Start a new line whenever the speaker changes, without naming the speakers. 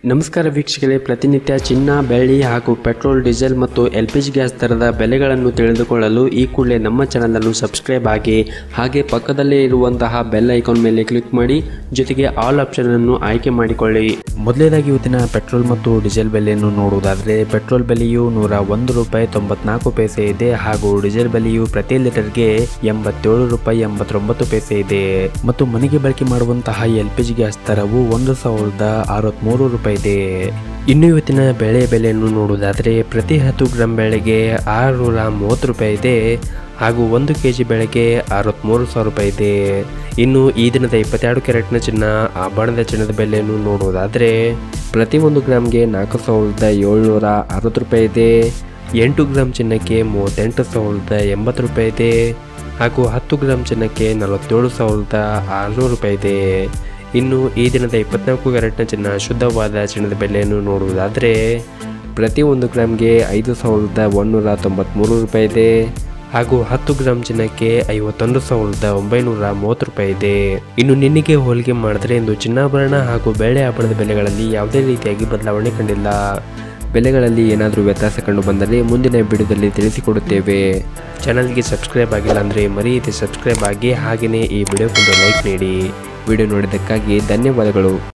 ನಮಸ್ಕಾರ ವೀಕ್ಷಕರೇ ಪ್ರತಿನಿತ್ಯ ಚಿನ್ನ ಬೆಳ್ಳಿ ಹಾಗೂ ಪೆಟ್ರೋಲ್ ಡೀಸೆಲ್ ಮತ್ತು ಎಲ್ ಪಿ ಜಿ ಗ್ಯಾಸ್ ದರದ ಬೆಲೆಗಳನ್ನು ತಿಳಿದುಕೊಳ್ಳಲು ಈ ಕೂಡಲೇ ನಮ್ಮ ಚಾನಲನ್ನು ಸಬ್ಸ್ಕ್ರೈಬ್ ಆಗಿ ಹಾಗೆ ಪಕ್ಕದಲ್ಲೇ ಇರುವಂತಹ ಬೆಲ್ ಐಕಾನ್ ಮೇಲೆ ಕ್ಲಿಕ್ ಮಾಡಿ ಜೊತೆಗೆ ಆಲ್ ಆಪ್ಷನ್ ಅನ್ನು ಆಯ್ಕೆ ಮಾಡಿಕೊಳ್ಳಿ ಮೊದಲನೇದಾಗಿ ಇವತ್ತಿನ ಪೆಟ್ರೋಲ್ ಮತ್ತು ಡೀಸೆಲ್ ಬೆಲೆಯನ್ನು ನೋಡುವುದಾದರೆ ಪೆಟ್ರೋಲ್ ಬೆಲೆಯು ನೂರ ಒಂದು ರೂಪಾಯಿ ತೊಂಬತ್ನಾಲ್ಕು ಪೈಸೆ ಇದೆ ಹಾಗೂ ಡೀಸೆಲ್ ಬೆಲೆಯು ಪ್ರತಿ ಲೀಟರ್ಗೆ ಎಂಬತ್ತೇಳು ರೂಪಾಯಿ ಎಂಬತ್ತೊಂಬತ್ತು ಪೈಸೆ ಇದೆ ಮತ್ತು ಮನೆಗೆ ಬಳಕೆ ಮಾಡುವಂತಹ ಎಲ್ ಪಿ ಜಿ ಗ್ಯಾಸ್ ದರವು ಒಂದು ಸಾವಿರದ ಅರವತ್ತ್ಮೂರು ರೂಪಾಯಿ ಇದೆ ಇನ್ನು ಇವತ್ತಿನ ಬೆಳೆ ಬೆಲೆಯನ್ನು ನೋಡುವುದಾದರೆ ಪ್ರತಿ ಹತ್ತು ಗ್ರಾಂ ಬೆಳೆಗೆ ಆರುನೂರ ಮೂವತ್ತು ರೂಪಾಯಿ ಇದೆ ಹಾಗೂ ಒಂದು ಕೆ ಜಿ ಬೆಳೆಗೆ ಅರವತ್ತ್ಮೂರು ಸಾವಿರ ರೂಪಾಯಿ ಇದೆ ಇನ್ನು ಈ ದಿನದ ಇಪ್ಪತ್ತೆರಡು ಕ್ಯಾರೆಟ್ನ ಚಿನ್ನ ಆಭರಣದ ಚಿನ್ನದ ಬೆಲೆಯನ್ನು ನೋಡುವುದಾದರೆ ಪ್ರತಿ ಒಂದು ಗ್ರಾಮ್ಗೆ ನಾಲ್ಕು ಸಾವಿರದ ಏಳ್ನೂರ ಅರವತ್ತು ರೂಪಾಯಿ ಇದೆ ಎಂಟು ಗ್ರಾಮ್ ಚಿನ್ನಕ್ಕೆ ಮೂವತ್ತೆಂಟು ಸಾವಿರದ ಎಂಬತ್ತು ರೂಪಾಯಿ ಇದೆ ಹಾಗೂ ಹತ್ತು ಗ್ರಾಮ್ ಚಿನ್ನಕ್ಕೆ ನಲವತ್ತೇಳು ಸಾವಿರದ ಆರುನೂರು ರೂಪಾಯಿ ಇದೆ ಇನ್ನು ಈ ದಿನದ ಇಪ್ಪತ್ನಾಲ್ಕು ಕ್ಯಾರೆಟ್ನ ಚಿನ್ನ ಶುದ್ಧವಾದ ಚಿನ್ನದ ಬೆಲೆಯನ್ನು ನೋಡುವುದಾದರೆ ಪ್ರತಿ ಒಂದು ಗ್ರಾಮ್ಗೆ ಐದು ಸಾವಿರದ ಒಂದುನೂರ ತೊಂಬತ್ತ್ಮೂರು ರೂಪಾಯಿ ಇದೆ ಹಾಗೂ ಹತ್ತು ಗ್ರಾಮ್ ಚಿನ್ನಕ್ಕೆ ಐವತ್ತೊಂದು ಸಾವಿರದ ಒಂಬೈನೂರ ಮೂವತ್ತು ರೂಪಾಯಿ ಇದೆ ಇನ್ನು ನಿನ್ನೆಗೆ ಹೋಲಿಕೆ ಮಾಡಿದ್ರೆ ಇಂದು ಚಿನ್ನಾಭರಣ ಹಾಗೂ ಬೆಳ್ಳಿ ಆಭರಣದ ಬೆಲೆಗಳಲ್ಲಿ ಯಾವುದೇ ರೀತಿಯಾಗಿ ಬದಲಾವಣೆ ಕಂಡಿಲ್ಲ ಬೆಲೆಗಳಲ್ಲಿ ಏನಾದರೂ ವ್ಯತ್ಯಾಸ ಕಂಡು ಬಂದರೆ ಮುಂದಿನ ವಿಡಿಯೋದಲ್ಲಿ ತಿಳಿಸಿಕೊಡುತ್ತೇವೆ ಚಾನಲ್ಗೆ ಸಬ್ಸ್ಕ್ರೈಬ್ ಆಗಿಲ್ಲ ಅಂದರೆ ಮರೆಯದೆ ಸಬ್ಸ್ಕ್ರೈಬ್ ಆಗಿ ಹಾಗೆಯೇ ಈ ವಿಡಿಯೋಕ್ಕೊಂದು ಲೈಕ್ ನೀಡಿ ವಿಡಿಯೋ ನೋಡಿದ್ದಕ್ಕಾಗಿ ಧನ್ಯವಾದಗಳು